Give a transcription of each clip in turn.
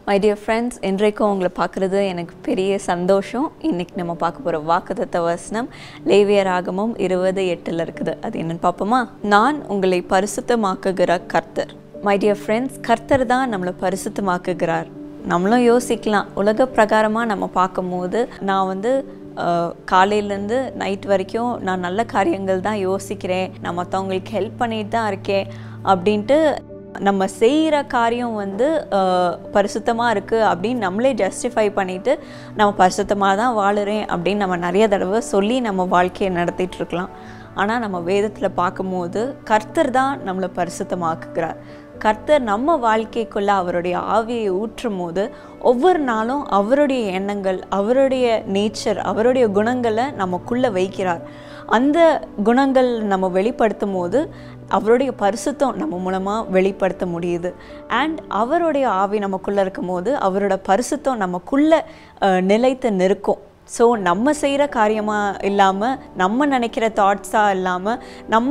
my dear friends இன்றைக்கும் உங்களை பார்க்குறது எனக்கு பெரிய சந்தோஷம் இன்னைக்கு நம்ம பார்க்க போகிற வாக்குதத்த வசனம் லேவிய ராகமும் இருபது எட்டில் இருக்குது அது என்னன்னு பார்ப்போமா நான் உங்களை பரிசுத்தமாக்குகிற கர்த்தர் மை டியர் ஃப்ரெண்ட்ஸ் கர்த்தர் தான் நம்மளை பரிசுத்தமாக்குகிறார் நம்மளும் யோசிக்கலாம் உலக பிரகாரமாக நம்ம பார்க்கும்போது நான் வந்து காலையிலேருந்து நைட் வரைக்கும் நான் நல்ல காரியங்கள் தான் யோசிக்கிறேன் நான் மற்றவங்களுக்கு ஹெல்ப் பண்ணிட்டு தான் இருக்கேன் அப்படின்ட்டு நம்ம செய்கிற காரியம் வந்து பரிசுத்தமாக இருக்குது அப்படின்னு நம்மளே ஜஸ்டிஃபை பண்ணிவிட்டு நம்ம பரிசுத்தமாக தான் வாழுறேன் அப்படின்னு நம்ம நிறைய தடவை சொல்லி நம்ம வாழ்க்கையை நடத்திட்டு இருக்கலாம் ஆனால் நம்ம வேதத்தில் பார்க்கும்போது கர்த்தர் தான் நம்மளை பரிசுத்தமாக்குகிறார் கர்த்தர் நம்ம வாழ்க்கைக்குள்ளே அவருடைய ஆவியை ஊற்றும் போது ஒவ்வொரு நாளும் அவருடைய எண்ணங்கள் அவருடைய நேச்சர் அவருடைய குணங்களை நமக்குள்ளே வைக்கிறார் அந்த குணங்கள் நம்ம வெளிப்படுத்தும் போது அவருடைய பரிசுத்தம் நம்ம மூலமாக வெளிப்படுத்த முடியுது அண்ட் அவருடைய ஆவி நமக்குள்ளே இருக்கும் போது அவரோட பரிசுத்தம் நமக்குள்ளே நிலைத்து நிற்கும் ஸோ நம்ம செய்கிற காரியமாக இல்லாமல் நம்ம நினைக்கிற தாட்ஸாக இல்லாமல் நம்ம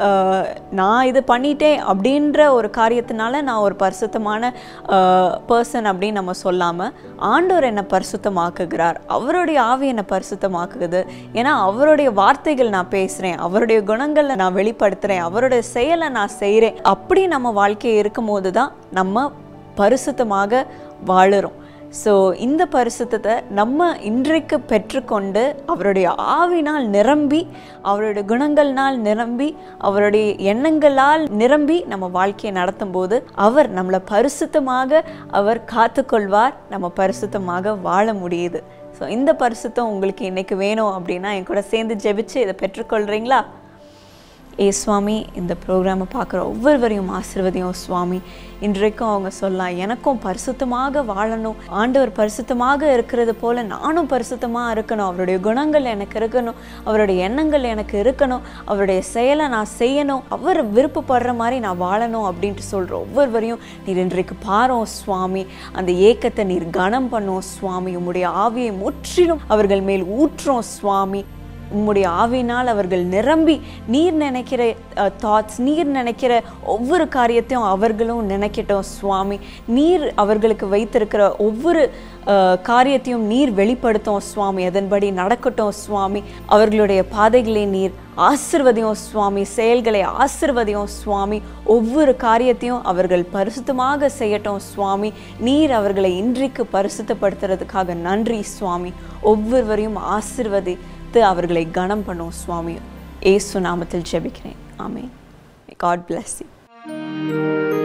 நான் இது பண்ணிட்டேன் அப்படின்ற ஒரு காரியத்தினால நான் ஒரு பரிசுத்தமான பர்சன் அப்படின்னு நம்ம சொல்லாமல் ஆண்டவர் என்னை பரிசுத்தமாக்குகிறார் அவருடைய ஆவி என்னை பரிசுத்தமாக்குது ஏன்னா அவருடைய வார்த்தைகள் நான் பேசுகிறேன் அவருடைய குணங்களை நான் வெளிப்படுத்துகிறேன் அவருடைய செயலை நான் செய்கிறேன் அப்படி நம்ம வாழ்க்கையை இருக்கும்போது தான் நம்ம பரிசுத்தமாக வாழுறோம் ஸோ இந்த பரிசுத்தத்தை நம்ம இன்றைக்கு பெற்றுக்கொண்டு அவருடைய ஆவினால் நிரம்பி அவருடைய குணங்கள்னால் நிரம்பி அவருடைய எண்ணங்களால் நிரம்பி நம்ம வாழ்க்கையை நடத்தும் போது அவர் நம்மளை பரிசுத்தமாக அவர் காத்துக்கொள்வார் நம்ம பரிசுத்தமாக வாழ முடியுது ஸோ இந்த பரிசுத்தம் உங்களுக்கு இன்னைக்கு வேணும் அப்படின்னா என் கூட சேர்ந்து ஜெபிச்சு இதை பெற்றுக்கொள்கிறீங்களா ஏ சுவாமி இந்த ப்ரோக்ராமை பார்க்குற ஒவ்வொருவரையும் ஆசிர்வதியும் சுவாமி இன்றைக்கும் அவங்க சொல்லலாம் எனக்கும் பரிசுத்தமாக வாழணும் ஆண்டவர் பரிசுத்தமாக இருக்கிறது போல் நானும் பரிசுத்தமாக இருக்கணும் அவருடைய குணங்கள் எனக்கு இருக்கணும் அவருடைய எண்ணங்கள் எனக்கு இருக்கணும் அவருடைய செயலை நான் செய்யணும் அவர் விருப்பப்படுற மாதிரி நான் வாழணும் அப்படின்ட்டு சொல்கிற ஒவ்வொருவரையும் நீர் இன்றைக்கு பாரோம் சுவாமி அந்த ஏக்கத்தை நீர் கனம் பண்ணும் சுவாமி உம்முடைய ஆவியை முற்றிலும் அவர்கள் மேல் ஊற்றுறோம் சுவாமி உம்முடைய ஆவினால் அவர்கள் நிரம்பி நீர் நினைக்கிற தாட்ஸ் நீர் நினைக்கிற ஒவ்வொரு காரியத்தையும் அவர்களும் நினைக்கட்டும் சுவாமி நீர் அவர்களுக்கு வைத்திருக்கிற ஒவ்வொரு காரியத்தையும் நீர் வெளிப்படுத்தும் சுவாமி அதன்படி நடக்கட்டும் சுவாமி அவர்களுடைய பாதைகளை நீர் ஆசிர்வதியும் சுவாமி செயல்களை ஆசிர்வதியும் சுவாமி ஒவ்வொரு காரியத்தையும் அவர்கள் பரிசுத்தமாக செய்யட்டும் சுவாமி நீர் அவர்களை இன்றைக்கு பரிசுத்தப்படுத்துறதுக்காக நன்றி சுவாமி ஒவ்வொருவரையும் ஆசிர்வதி பார்த்து அவர்களை கனம் பண்ணும் சுவாமி ஏசு நாமத்தில் ஜெபிக்கிறேன் ஆமே காட் பிளஸ் யூ